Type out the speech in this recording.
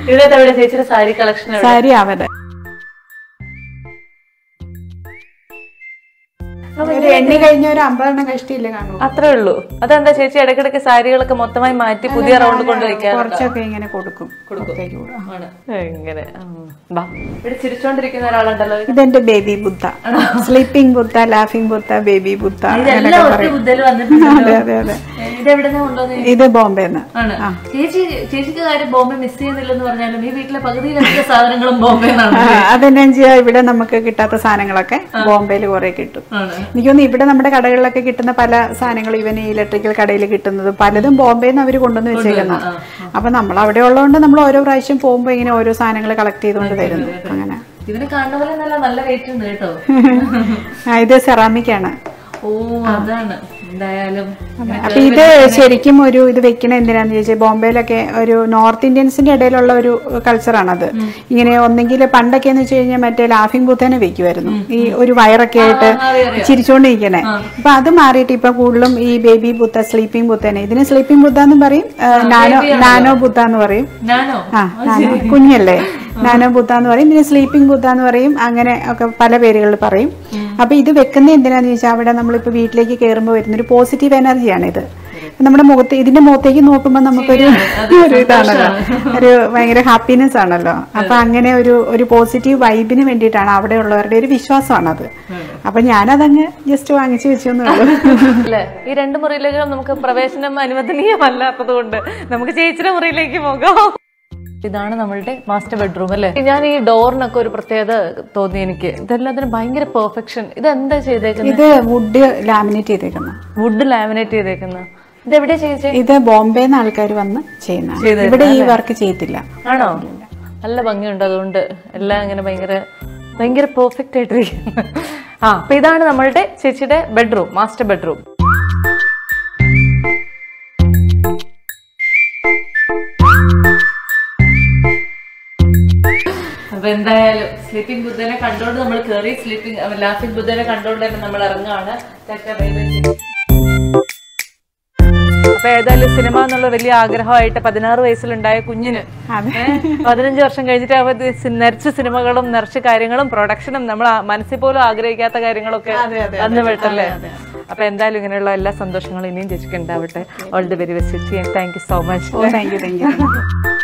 ഇതിനകത്ത് എവിടെ ചേച്ചിയുടെ സാരി കളക്ഷൻ സാരി അവര് ഒരു എണ്ണി കഴിഞ്ഞ ഒരു അമ്പതെണ്ണം കഷ്ടിയില്ല കാണും അത്രേ ഉള്ളൂ അതെന്താ ചേച്ചി ഇടയ്ക്കിടയ്ക്ക് സാരികളൊക്കെ മൊത്തമായി മാറ്റി പുതിയ റൗണ്ട് കൊണ്ട് വയ്ക്കാറുണ്ട് കുറച്ചൊക്കെ ഇങ്ങനെ കൊടുക്കും പുറത്തേക്ക് വിടും. ഇങ്ങനെ ഉം. ബാ. ഇവിടെ ചിരിച്ചോണ്ടിരിക്കുന്ന ഒരാളുണ്ടല്ലോ ഇതെന്റെ baby Buddha sleeping Buddha laughing Buddha baby Buddha ഇതെല്ലാം ഒറ്റ ബുദ്ധയിൽ വന്നിട്ടുണ്ടല്ലോ അതെ അതെ അതെ ഇത് എവിടെന്നാ കൊണ്ടുവന്നത് ഇത് ബോംബെന്ന് ആണ് ചേച്ചി ചേച്ചിക്ക് കാര്യം ബോംബെ മിസ് ചെയ്യുന്നില്ലെന്ന് പറഞ്ഞാലും ഈ വീട്ടിലെ പകുതിയിലധിക സാധനങ്ങളും ബോംബെ നിന്നാണ് അതെന്നാ ചെയ്യാ ഇവിടെ നമുക്ക് കിട്ടാത്ത സാധനങ്ങളൊക്കെ ബോംബെയിൽ കുറെ കിട്ടും ആണ് എനിക്ക് തോന്നുന്നു ഇവിടെ നമ്മുടെ കടകളിലൊക്കെ കിട്ടുന്ന പല സാധനങ്ങളും ഇവൻ ഈ ഇലക്ട്രിക്കൽ കടയിൽ കിട്ടുന്നത് പലതും ബോംബെയിൽ നിന്ന് അവർ കൊണ്ടുവന്ന് വെച്ചേക്കുന്ന അപ്പൊ നമ്മൾ അവിടെ ഉള്ളതുകൊണ്ട് നമ്മൾ ഓരോ പ്രാവശ്യം പോകുമ്പോൾ ഇങ്ങനെ ഓരോ സാധനങ്ങൾ കളക്ട് ചെയ്തുകൊണ്ട് വരുന്നു അങ്ങനെ ഇതിന് കാണുന്ന പോലെ നല്ല നല്ല റേറ്റ് ഉണ്ട് കേട്ടോ ആ, ഇത് സെറാമിക് ആണ് ഓ അതാണ് എന്തായാലും അപ്പൊ ഇത് ശരിക്കും ഒരു ഇത് വെക്കണ എന്തിനാന്ന് ചോദിച്ചാൽ ബോംബെയിലൊക്കെ ഒരു നോർത്ത് ഇന്ത്യൻസിന്റെ ഇടയിലുള്ള ഒരു കൾച്ചറാണത് ഇങ്ങനെ ഒന്നെങ്കിൽ പണ്ടൊക്കെ എന്ന് വെച്ച് കഴിഞ്ഞാൽ മറ്റേ ലാഫിംഗ് ബുദ്ധനെ വെക്കുമായിരുന്നു ഈ ഒരു വയറൊക്കെ ആയിട്ട് ചിരിച്ചോണ്ടിരിക്കണേ അപ്പൊ അത് മാറിയിട്ട് ഇപ്പൊ കൂടുതലും ഈ ബേബി ബുദ്ധ സ്ലീപ്പിംഗ് ബുദ്ധനെ ഇതിന് സ്ലീപ്പിംഗ് ബുദ്ധ എന്ന് പറയും ആ, നാനോ നാനോ ബുദ്ധ എന്ന് പറയും ഞാനോ ആ നാനോ കുഞ്ഞല്ലേ നാനോ ബുദ്ധ എന്ന് പറയും പിന്നെ സ്ലീപ്പിംഗ് ബുദ്ധ എന്ന് പറയും അങ്ങനെ ഒക്കെ പല പേരുകളിൽ പറയും അപ്പൊ ഇത് വെക്കുന്ന എന്തിനാന്ന് ചോദിച്ചാൽ അവിടെ നമ്മളിപ്പോ വീട്ടിലേക്ക് കയറുമ്പോൾ വരുന്ന ഒരു പോസിറ്റീവ് എനർജിയാണ് ഇത് നമ്മുടെ മുഖത്ത് ഇതിന്റെ മുഖത്തേക്ക് നോക്കുമ്പോൾ നമുക്കൊരു ഒരു ഇതാണല്ലോ ഒരു ഭയങ്കര ഹാപ്പിനെസ് ആണല്ലോ അപ്പൊ അങ്ങനെ ഒരു ഒരു പോസിറ്റീവ് വൈബിന് വേണ്ടിയിട്ടാണ് അവിടെ ഉള്ളവരുടെ ഒരു വിശ്വാസമാണത് അപ്പൊ ഞാനതങ്ങ് ജസ്റ്റ് വാങ്ങിച്ചു വെച്ചെന്നേ ഉള്ളൂ അല്ലേ ഈ രണ്ട് മുറിയിലേക്കും നമുക്ക് പ്രവേശനം അനുവദനീയമല്ലാത്തത് കൊണ്ട് നമുക്ക് ചേച്ചിയുടെ മുറിയിലേക്ക് പോകാം ഇതാണ് നമ്മളുടെ മാസ്റ്റർ ബെഡ്റൂം അല്ലേ ഞാൻ ഈ ഡോറിനൊക്കെ ഒരു പ്രത്യേകത തോന്നി എനിക്ക് ഇതെല്ലാത്തിനും ഭയങ്കര പെർഫെക്ഷൻ ഇത് എന്താ ചെയ്തേക്കുന്നത് ഇത് വുഡ് ലാമിനേറ്റ് ചെയ്തേക്കുന്ന വുഡ് ലാമിനേറ്റ് ചെയ്തേക്കുന്ന ഇത് എവിടെയാ ചേച്ചി ഇത് ബോംബെന്ന് ആൾക്കാർ വന്ന് ചെയ്യുന്നതാണ് ഇവിടെ ഈ വർക്ക് ചെയ്യത്തില്ല ആണോ നല്ല ഭംഗിയുണ്ട് അതുകൊണ്ട് എല്ലാം ഇങ്ങനെ ഭയങ്കര ഭയങ്കര പെർഫെക്റ്റ് ആയിട്ടിരിക്കുന്നു ആ അപ്പൊ ഇതാണ് നമ്മളുടെ ചേച്ചിയുടെ ബെഡ്റൂം മാസ്റ്റർ ബെഡ്റൂം അപ്പൊ എന്തായാലും സ്ലീപ്പിംഗ് ബുദ്ധനെ കണ്ടോണ്ട് നമ്മൾ കയറി സ്ലീപ്പിംഗ് ലാഫിംഗ് ബുദ്ധനെ കണ്ടോണ്ട് തന്നെ നമ്മൾ ഇറങ്ങുകയാണ് ടാറ്റാ ബൈ ബൈ അപ്പൊ ഏതായാലും സിനിമ എന്നുള്ള വലിയ ആഗ്രഹമായിട്ട് പതിനാറ് വയസ്സിലുണ്ടായ കുഞ്ഞിന് അതെ. ഏ, പതിനഞ്ച് വർഷം കഴിഞ്ഞിട്ട് അവ ഇത് സി- നിറച്ച് സിനിമകളും നിറച്ച് കാര്യങ്ങളും പ്രൊഡക്ഷനും നമ്മൾ ആ മനസ്സിൽ പോലും ആഗ്രഹിക്കാത്ത കാര്യങ്ങളൊക്കെ അന്ന് വിട്ടല്ലേ അപ്പൊ എന്തായാലും ഇങ്ങനെയുള്ള എല്ലാ സന്തോഷങ്ങളും ഇനിയും ചേച്ചിക്ക് ഉണ്ടാവട്ടെ all the very best thank you so much thank you thank U